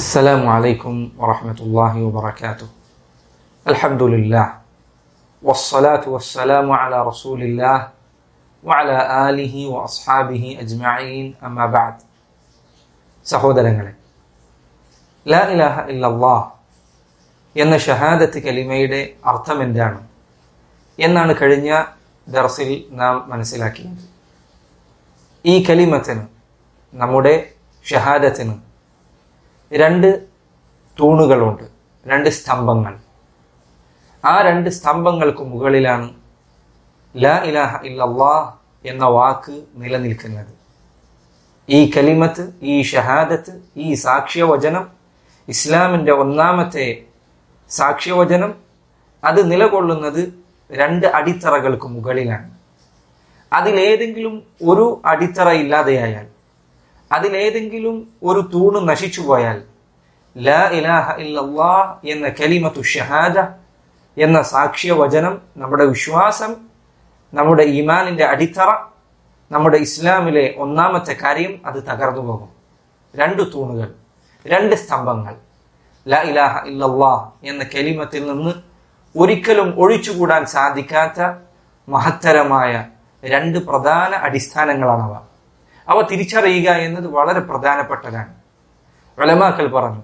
السلام عليكم ورحمة الله وبركاته الحمد لله والصلاة والسلام على رسول الله وعلى آله وأصحابه أجمعين أما بعد സഹോദരങ്ങളെ ലാ ഇലാഹ ഇല്ലല്ലാ എന്ന ഷഹാദത്ത് കലിമയുടെ അർത്ഥം എന്താണ് എന്നാണ് കഴിഞ്ഞ ദർസിൽ നാം മനസ്സിലാക്കിയത് ഈ കലിമത്തിന് നമ്മുടെ ഷഹാദത്തിന് രണ്ട് തൂണുകളുണ്ട് രണ്ട് സ്തംഭങ്ങൾ ആ രണ്ട് സ്തംഭങ്ങൾക്ക് മുകളിലാണ് ലാ ഇലാഹ ഇല്ലല്ലാ എന്ന വാക്ക് നിലനിൽക്കുന്നത് ഈ കലിമത്ത് ഈ ഷഹാദത്ത് ഈ സാക്ഷ്യവചനം ഇസ്ലാമിന്റെ ഒന്നാമത്തെ സാക്ഷ്യവചനം അത് നിലകൊള്ളുന്നത് രണ്ട് അടിത്തറകൾക്ക് മുകളിലാണ് അതിലേതെങ്കിലും ഒരു അടിത്തറ ഇല്ലാതെയായാൽ അതിലേതെങ്കിലും ഒരു തൂണ് നശിച്ചു പോയാൽ ലാ ഇലാഹ ഇല്ലല്ലാ എന്ന കലിമത്തു ഷഹാദ എന്ന സാക്ഷ്യവചനം നമ്മുടെ വിശ്വാസം നമ്മുടെ ഈമാനിന്റെ അടിത്തറ നമ്മുടെ ഇസ്ലാമിലെ ഒന്നാമത്തെ കാര്യം അത് തകർന്നു പോകും രണ്ട് തൂണുകൾ രണ്ട് സ്തംഭങ്ങൾ ലാ ഇലാഹ ഇല്ലല്ലാ എന്ന കലിമത്തിൽ നിന്ന് ഒരിക്കലും ഒഴിച്ചുകൂടാൻ സാധിക്കാത്ത മഹത്തരമായ രണ്ട് പ്രധാന അടിസ്ഥാനങ്ങളാണവ അവ തിരിച്ചറിയുക എന്നത് വളരെ പ്രധാനപ്പെട്ടതാണ് വലമാക്കൽ പറഞ്ഞു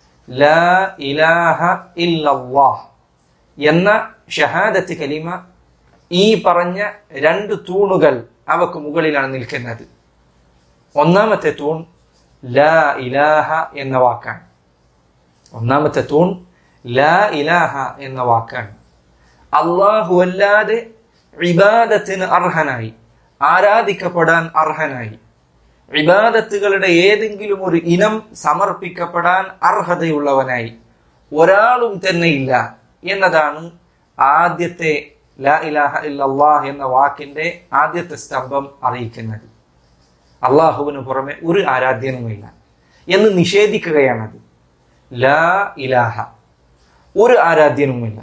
ലാ ഇലാഹ ഇല്ലല്ലാഹ് എന്ന ഷഹാദത്ത് കലിമ ഈ പറഞ്ഞ രണ്ട് തൂണുകൾ അവക്ക് മുകളിലാണ് നിൽക്കുന്നത് ഒന്നാമത്തെ തൂൺ ലാ ഇലാഹ എന്ന വാക്കാണ് ഒന്നാമത്തെ തൂൺ ലാ ഇലാഹ എന്ന വാക്കാണ് അള്ളാഹു അല്ലാതെ ഇബാദത്തിന് അർഹനായി ആരാധിക്കപ്പെടാൻ അർഹനായി ഇബാദത്തുകളുടെ ഏതെങ്കിലും ഒരു ഇനം സമർപ്പിക്കപ്പെടാൻ അർഹതയുള്ളവനായി ഒരാളും തന്നെ ഇല്ല എന്നതാണ് ആദ്യത്തെ ലാ ഇലാഹ ഇല്ലല്ലാഹ് എന്ന വാക്കിന്റെ ആദ്യത്തെ സ്തംഭം അറിയിക്കുന്നത് അള്ളാഹുവിന് പുറമെ ഒരു ആരാധ്യനുമില്ല എന്ന് നിഷേധിക്കുകയാണത് ലാ ഇലാഹ ഒരു ആരാധ്യനുമില്ല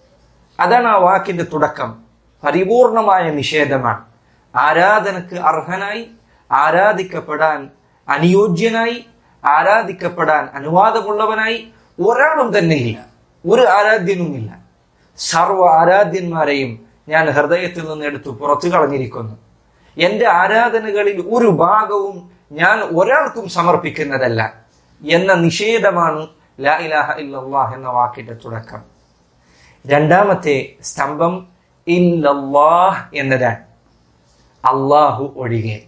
അതാണ് ആ വാക്കിന്റെ തുടക്കം പരിപൂർണമായ നിഷേധമാണ് ആരാധനക്ക് അർഹനായി ആരാധിക്കപ്പെടാൻ അനുയോജ്യനായി ആരാധിക്കപ്പെടാൻ അനുവാദമുള്ളവനായി ഒരാളും തന്നെയില്ല ഒരു ആരാധ്യനുമില്ല സർവ ആരാധ്യന്മാരെയും ഞാൻ ഹൃദയത്തിൽ നിന്ന് എടുത്തു പുറത്തു കളഞ്ഞിരിക്കുന്നു എന്റെ ആരാധനകളിൽ ഒരു ഭാഗവും ഞാൻ ഒരാൾക്കും സമർപ്പിക്കുന്നതല്ല എന്ന നിഷേധമാണ് ലാ ഇലാഹ ഇല്ലല്ലാഹ് എന്ന വാക്കിന്റെ തുടക്കം രണ്ടാമത്തെ സ്തംഭം ഇല്ലല്ലാഹ് എന്നതാണ് അള്ളാഹു ഒഴികെ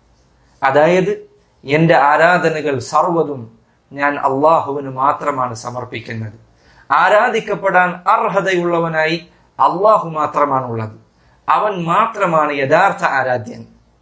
അതായത് എന്റെ ആരാധനകൾ സർവ്വതും ഞാൻ അള്ളാഹുവിന് മാത്രമാണ് സമർപ്പിക്കുന്നത് ആരാധിക്കപ്പെടാൻ അർഹതയുള്ളവനായി അള്ളാഹു മാത്രമാണുള്ളത് അവൻ മാത്രമാണ് യഥാർത്ഥ ആരാധ്യൻ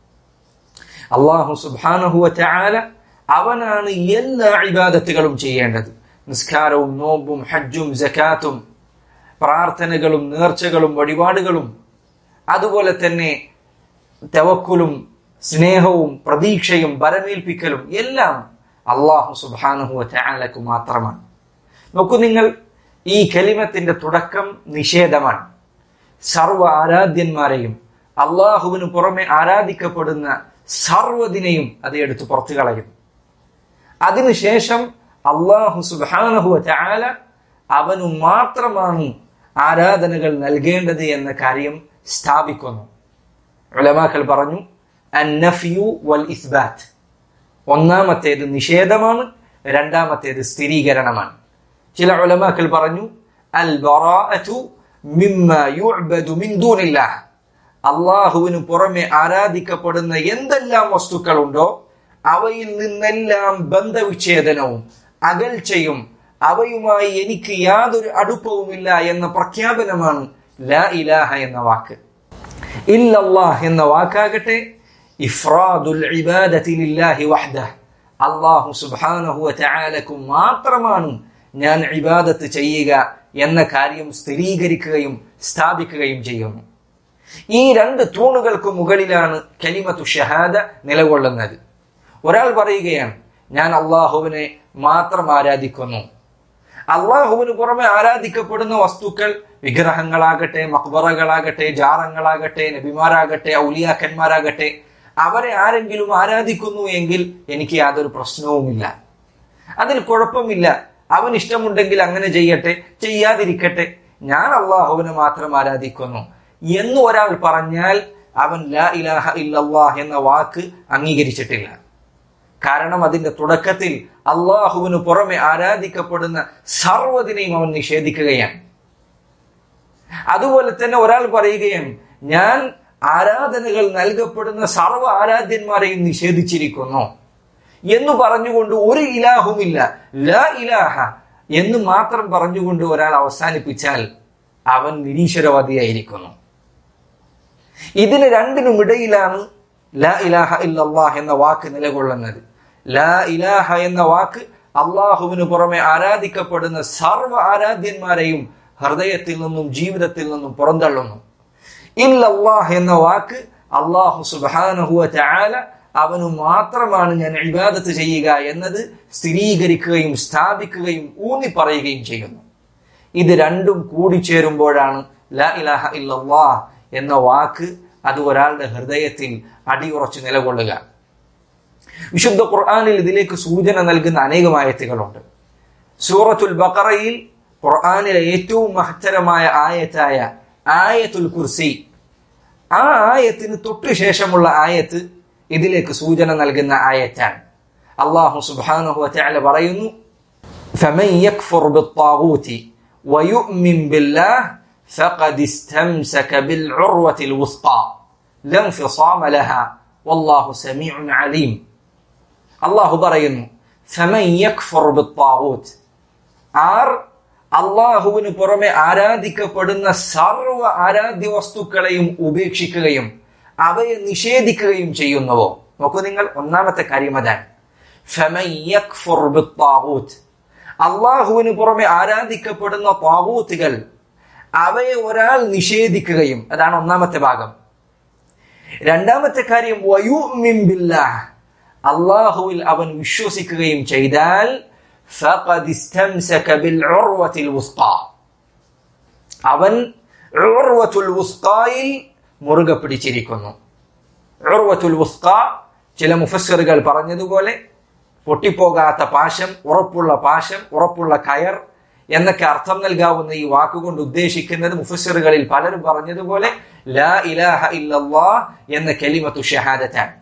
അള്ളാഹു സുബാനഹുവ ചാല അവനാണ് എല്ലാ ഇബാദത്തുകളും ചെയ്യേണ്ടത് നിസ്കാരവും നോമ്പും ഹജ്ജും ജക്കാത്തും പ്രാർത്ഥനകളും നേർച്ചകളും വഴിപാടുകളും അതുപോലെ തന്നെ തെവക്കുലും സ്നേഹവും പ്രതീക്ഷയും ബലമേൽപ്പിക്കലും എല്ലാം അള്ളാഹു സുബാനഹുവ ചാലക്ക് മാത്രമാണ് നോക്കൂ നിങ്ങൾ ഈ കലിമത്തിന്റെ തുടക്കം നിഷേധമാണ് സർവ ആരാധ്യന്മാരെയും അള്ളാഹുവിന് പുറമെ ആരാധിക്കപ്പെടുന്ന സർവ്വതിനെയും അത് എടുത്ത് പുറത്തു കളയും അതിനുശേഷം അള്ളാഹു സുബാനഹുവ ചാല അവനു മാത്രമാണ് ആരാധനകൾ നൽകേണ്ടത് എന്ന കാര്യം സ്ഥാപിക്കുന്നു ഉലമാക്കൾ പറഞ്ഞു അന്നഫിയു വൽ ഇസ്ബാത്ത് ഒന്നാമത്തേത് നിഷേധമാണ് രണ്ടാമത്തേത് സ്ഥിരീകരണമാണ് ചില ഉലമാക്കൾ പറഞ്ഞു അൽ ബറാഅതു മിമ്മ യുഅബദു മിൻ ദൂനില്ലാഹ് അള്ളാഹുവിന് പുറമെ ആരാധിക്കപ്പെടുന്ന എന്തെല്ലാം വസ്തുക്കളുണ്ടോ അവയിൽ നിന്നെല്ലാം ബന്ധവിച്ഛേദനവും അകൽച്ചയും അവയുമായി എനിക്ക് യാതൊരു അടുപ്പവുമില്ല എന്ന പ്രഖ്യാപനമാണ് ലാ ഇലാഹ എന്ന വാക്ക് ഇല്ലല്ലാഹ് എന്ന വാക്കാകട്ടെ ഇഫ്രാദുൽ ഇബാദത്തി ലില്ലാഹി വഹ്ദഹ് അള്ളാഹു സുബ്ഹാനഹു വതആലക്കു മാത്രമാണ് ഞാൻ ഇബാദത്ത് ചെയ്യുക എന്ന കാര്യം സ്ഥിരീകരിക്കുകയും സ്ഥാപിക്കുകയും ചെയ്യുന്നു ഈ രണ്ട് തൂണുകൾക്ക് മുകളിലാണ് കലിമത്തു ഷഹാദ നിലകൊള്ളുന്നത് ഒരാൾ പറയുകയാണ് ഞാൻ അള്ളാഹുവിനെ മാത്രം ആരാധിക്കുന്നു അള്ളാഹുവിന് പുറമെ ആരാധിക്കപ്പെടുന്ന വസ്തുക്കൾ വിഗ്രഹങ്ങളാകട്ടെ മക്ബറകളാകട്ടെ ജാറങ്ങളാകട്ടെ നബിമാരാകട്ടെ ഔലിയാക്കന്മാരാകട്ടെ അവരെ ആരെങ്കിലും ആരാധിക്കുന്നു എങ്കിൽ എനിക്ക് യാതൊരു പ്രശ്നവുമില്ല അതിൽ കുഴപ്പമില്ല അവൻ ഇഷ്ടമുണ്ടെങ്കിൽ അങ്ങനെ ചെയ്യട്ടെ ചെയ്യാതിരിക്കട്ടെ ഞാൻ അള്ളാഹുവിനെ മാത്രം ആരാധിക്കുന്നു എന്ന് ഒരാൾ പറഞ്ഞാൽ അവൻ ലാ ഇലാഹ ഇല്ലല്ലാഹ് എന്ന വാക്ക് അംഗീകരിച്ചിട്ടില്ല കാരണം അതിന്റെ തുടക്കത്തിൽ അള്ളാഹുവിന് പുറമെ ആരാധിക്കപ്പെടുന്ന സർവ്വതിനെയും അവൻ നിഷേധിക്കുകയാണ് അതുപോലെ തന്നെ ഒരാൾ പറയുകയും ഞാൻ ആരാധനകൾ നൽകപ്പെടുന്ന സർവ്വ ആരാധ്യന്മാരെയും നിഷേധിച്ചിരിക്കുന്നു എന്ന് പറഞ്ഞുകൊണ്ട് ഒരു ഇലാഹുമില്ല ലാ ഇലാഹ എന്ന് മാത്രം പറഞ്ഞുകൊണ്ട് ഒരാൾ അവസാനിപ്പിച്ചാൽ അവൻ നിരീശ്വരവാദിയായിരിക്കുന്നു ഇതിന് രണ്ടിനും ഇടയിലാണ് ലാ ഇലാഹ ഇല്ലല്ലാഹ് എന്ന വാക്ക് നിലകൊള്ളുന്നത് ലാ ഇലാഹ എന്ന വാക്ക് അള്ളാഹുവിന് പുറമെ ആരാധിക്കപ്പെടുന്ന സർവ്വ ആരാധ്യന്മാരെയും ഹൃദയത്തിൽ നിന്നും ജീവിതത്തിൽ നിന്നും പുറന്തള്ളുന്നു ഇല്ലല്ലാഹ് എന്ന വാക്ക് അള്ളാഹു സുബാനഹുവ ചാല അവനു മാത്രമാണ് ഞാൻ ഇബാദത്ത് ചെയ്യുക എന്നത് സ്ഥിരീകരിക്കുകയും സ്ഥാപിക്കുകയും ഊന്നി പറയുകയും ചെയ്യുന്നു ഇത് രണ്ടും കൂടിച്ചേരുമ്പോഴാണ് ലാ ഇലാഹ ഇല്ലല്ലാഹ് എന്ന വാക്ക് അത് ഒരാളുടെ ഹൃദയത്തിൽ അടിയുറച്ചു നിലകൊള്ളുക വിശുദ്ധ ഖുർആാനിൽ ഇതിലേക്ക് സൂചന നൽകുന്ന അനേകം ആയത്തുകളുണ്ട് സൂറത്തുൽ ബക്കറയിൽ ഖുർആാനിലെ ഏറ്റവും മഹത്തരമായ ആയത്തായ ആയത്തുൽ കുർസി ആ ആയത്തിന് തൊട്ടു ശേഷമുള്ള ആയത്ത് ഇതിലേക്ക് സൂചന നൽകുന്ന ആയത്താണ് അള്ളാഹു സുബ്ഹാനഹു വതആല പറയുന്നു فمن يكفر بالطاغوت ويؤمن بالله فقد استمسك بالعروة الوثقى لا انفصام لها والله سميع عليم الله പറയുന്നു فمن يكفر بالطاغوت ആർ അള്ളാഹുവിന് പുറമെ ആരാധിക്കപ്പെടുന്ന സർവ ആരാധ്യ വസ്തുക്കളെയും ഉപേക്ഷിക്കുകയും അവയെ നിഷേധിക്കുകയും ചെയ്യുന്നുവോ നോക്കൂ നിങ്ങൾ ഒന്നാമത്തെ കാര്യം അതാണ് അള്ളാഹുവിന് പുറമെ ആരാധിക്കപ്പെടുന്ന താവൂത്തുകൾ അവയെ ഒരാൾ നിഷേധിക്കുകയും അതാണ് ഒന്നാമത്തെ ഭാഗം രണ്ടാമത്തെ കാര്യം അള്ളാഹുവിൽ അവൻ വിശ്വസിക്കുകയും ചെയ്താൽ فقد استمسك بالعروة الوثقى അവൻ ഉർവത്തുൽ വുസ്കായിൽ മുറുകെ പിടിച്ചിരിക്കുന്നു ഉർവത്തുൽ വുസ്ക ചില മുഫസ്സറുകൾ പറഞ്ഞതുപോലെ പൊട്ടിപ്പോകാത്ത പാശം ഉറപ്പുള്ള പാശം ഉറപ്പുള്ള കയർ എന്നൊക്കെ അർത്ഥം നൽകാവുന്ന ഈ വാക്കുകൊണ്ട് ഉദ്ദേശിക്കുന്നത് മുഫസ്സറുകളിൽ പലരും പറഞ്ഞതുപോലെ ലാ ഇലാഹ ഇല്ലല്ലാ എന്ന കലിമത്തു ഷഹാദത്താണ്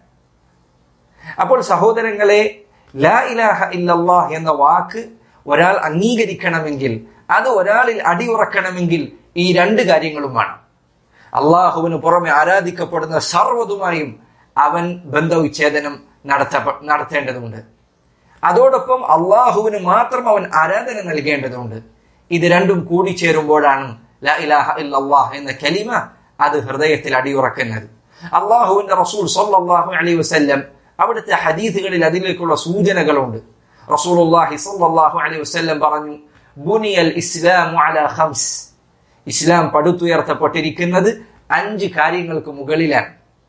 അപ്പോൾ സഹോദരങ്ങളെ ലാ ഇലാഹ ഇല്ലല്ലാഹ് എന്ന വാക്ക് ഒരാൾ അംഗീകരിക്കണമെങ്കിൽ അത് ഒരാളിൽ അടിയുറക്കണമെങ്കിൽ ഈ രണ്ട് കാര്യങ്ങളുമാണ് അള്ളാഹുവിന് പുറമെ ആരാധിക്കപ്പെടുന്ന സർവ്വതുമായും അവൻ ബന്ധവിച്ഛേദനം നടത്ത നടത്തേണ്ടതുണ്ട് അതോടൊപ്പം അള്ളാഹുവിന് മാത്രം അവൻ ആരാധന നൽകേണ്ടതുണ്ട് ഇത് രണ്ടും കൂടിച്ചേരുമ്പോഴാണ് ലാ ഇലാഹ ഇല്ലല്ലാഹ് എന്ന കലിമ അത് ഹൃദയത്തിൽ അടിയുറക്കുന്നത് അള്ളാഹുവിന്റെ റസൂൽ സല്ലല്ലാഹു അലൈഹി വസല്ലം അവിടുത്തെ ഹദീസുകളിൽ അതിലേക്കുള്ള സൂചനകളുണ്ട് റസൂലുള്ളാഹി സല്ലല്ലാഹു അലൈഹി വസല്ലം പറഞ്ഞു ബുനിയൽ ഇസ്ലാമു അലാ ഖംസ് ഇസ്ലാം പടുത്തുയർത്തപ്പെട്ടിരിക്കുന്നത് അഞ്ച് കാര്യങ്ങൾക്ക് മുകളിലാണ്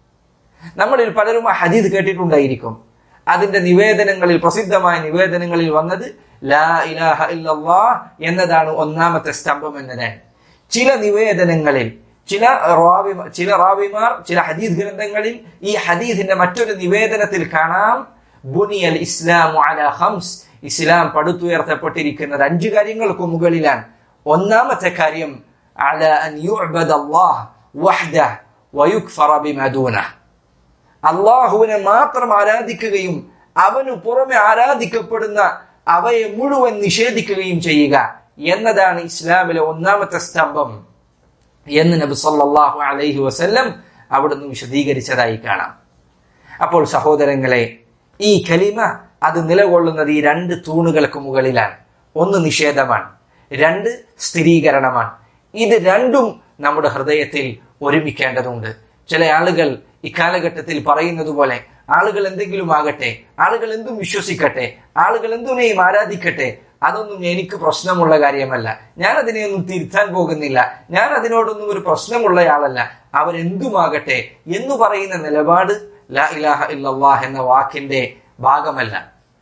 നമ്മളിൽ പലരും ആ ഹദീസ് കേട്ടിട്ടുണ്ടായിരിക്കും അതിന്റെ നിവേദനങ്ങളിൽ പ്രസിദ്ധമായ നിവേദനങ്ങളിൽ വന്നത് ലാ ഇലാഹ ഇല്ലല്ലാഹ് എന്നതാണ് ഒന്നാമത്തെ സ്തംഭം എന്നതാണ് ചില നിവേദനങ്ങളിൽ ചില റാവി ചില റാവിമാർ ചില ഹദീസ് ഗ്രന്ഥങ്ങളിൽ ഈ ഹദീസിന്റെ മറ്റൊരു നിവേദനത്തിൽ കാണാം ബുനിയൽ ഇസ്ലാമു അലാ ഖംസ് ഇസ്ലാം പടുത്തുയർത്തപ്പെട്ടിരിക്കുന്നത് അഞ്ച് കാര്യങ്ങൾക്ക് മുകളിലാണ് ഒന്നാമത്തെ കാര്യം അല അൻ യുഅബദ അല്ലാഹ് വഹ്ദഹ് വയുക്ഫറ ബിമാ ദൂനഹ് അള്ളാഹുവിനെ മാത്രം ആരാധിക്കുകയും അവന് പുറമെ ആരാധിക്കപ്പെടുന്ന അവയെ മുഴുവൻ നിഷേധിക്കുകയും ചെയ്യുക എന്നതാണ് ഇസ്ലാമിലെ ഒന്നാമത്തെ സ്തംഭം എന്ന് നബി സല്ലല്ലാഹു അലൈഹി വസല്ലം അവിടുന്ന് വിശദീകരിച്ചതായി കാണാം അപ്പോൾ സഹോദരങ്ങളെ ഈ കലിമ അത് നിലകൊള്ളുന്നത് ഈ രണ്ട് തൂണുകൾക്ക് മുകളിലാണ് ഒന്ന് നിഷേധമാണ് രണ്ട് സ്ഥിരീകരണമാണ് ഇത് രണ്ടും നമ്മുടെ ഹൃദയത്തിൽ ഒരുമിക്കേണ്ടതുണ്ട് ചില ആളുകൾ ഇക്കാലഘട്ടത്തിൽ പറയുന്നത് പോലെ ആളുകൾ എന്തെങ്കിലും ആകട്ടെ ആളുകൾ എന്തും വിശ്വസിക്കട്ടെ ആളുകൾ എന്തിനേയും ആരാധിക്കട്ടെ അതൊന്നും എനിക്ക് പ്രശ്നമുള്ള കാര്യമല്ല ഞാൻ അതിനെയൊന്നും തിരുത്താൻ പോകുന്നില്ല ഞാൻ അതിനോടൊന്നും ഒരു പ്രശ്നമുള്ളയാളല്ല അവരെന്തുമാകട്ടെ എന്ന് പറയുന്ന നിലപാട് ലാ ഇലാഹ ഇല്ലല്ലാഹ് എന്ന വാക്കിന്റെ ഭാഗമല്ല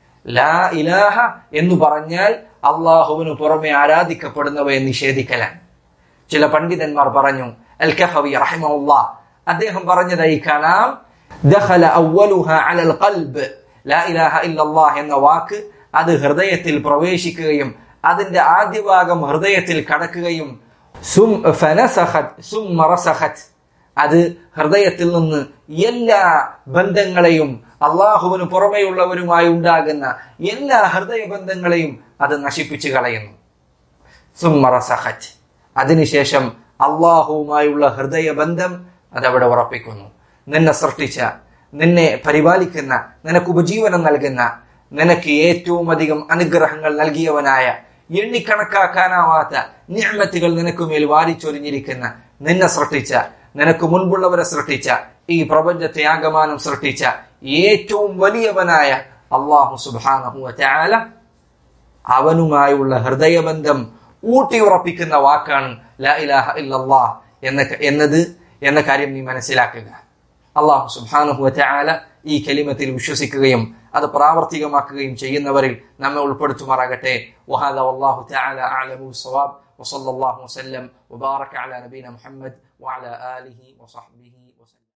ലാ ഇലാഹ എന്ന് പറഞ്ഞാൽ അള്ളാഹുവിന് പുറമെ ആരാധിക്കപ്പെടുന്നവയെ നിഷേധിക്കലാണ് ചില പണ്ഡിതന്മാർ പറഞ്ഞു അൽ കഹവി റഹിമുള്ള അദ്ദേഹം പറഞ്ഞതായി കാണാം ദഖല അവലുഹ അലൽ ഖൽബ് ലാ ഇലാഹ ഇല്ലല്ലാഹ് എന്ന വാക്ക് അത് ഹൃദയത്തിൽ പ്രവേശിക്കുകയും അതിന്റെ ആദ്യ ഭാഗം ഹൃദയത്തിൽ കടക്കുകയും സും ഫനസഹത് സുമ്മ റസഖത് അത് ഹൃദയത്തിൽ നിന്ന് എല്ലാ ബന്ധങ്ങളെയും അള്ളാഹുവിന് പുറമെയുള്ളവരുമായി ഉണ്ടാകുന്ന എല്ലാ ഹൃദയ ബന്ധങ്ങളെയും അത് നശിപ്പിച്ചു കളയുന്നു സുമ്മറസഹറ്റ് അതിനുശേഷം അള്ളാഹുവുമായുള്ള ഹൃദയബന്ധം അതവിടെ ഉറപ്പിക്കുന്നു നിന്നെ സൃഷ്ടിച്ച നിന്നെ പരിപാലിക്കുന്ന നിനക്ക് ഉപജീവനം നൽകുന്ന നിനക്ക് ഏറ്റവും അധികം അനുഗ്രഹങ്ങൾ നൽകിയവനായ എണ്ണിക്കണക്കാക്കാനാവാത്ത നിയമത്തുകൾ നിനക്കുമേൽ വാരിച്ചൊരിഞ്ഞിരിക്കുന്ന നിന്നെ സൃഷ്ടിച്ച നിനക്ക് മുൻപുള്ളവരെ സൃഷ്ടിച്ച ഈ പ്രപഞ്ചത്തെ ആകമാനം സൃഷ്ടിച്ച ഏറ്റവും വലിയവനായ അള്ളാഹു സുബാനഹു ചാല അവനുമായുള്ള ഹൃദയബന്ധം ഊട്ടിയുറപ്പിക്കുന്ന വാക്കാണ് ലാ ഇലാഹ ഇല്ലല്ലാ എന്ന എന്നത് എന്ന കാര്യം നീ മനസ്സിലാക്കുക അള്ളാഹു സുബാനുഹു ചാല ഈ കലിമത്തിൽ വിശ്വസിക്കുകയും അത് പ്രാവർത്തികമാക്കുകയും ചെയ്യുന്നവരിൽ നമ്മെ ഉൾപ്പെടുത്തുമാറാകട്ടെ വഹാദ വല്ലാഹു തആല അഅലമു സവാബ് وصلى الله وسلم وبارك على نبينا محمد وعلى آله وصحبه وسلم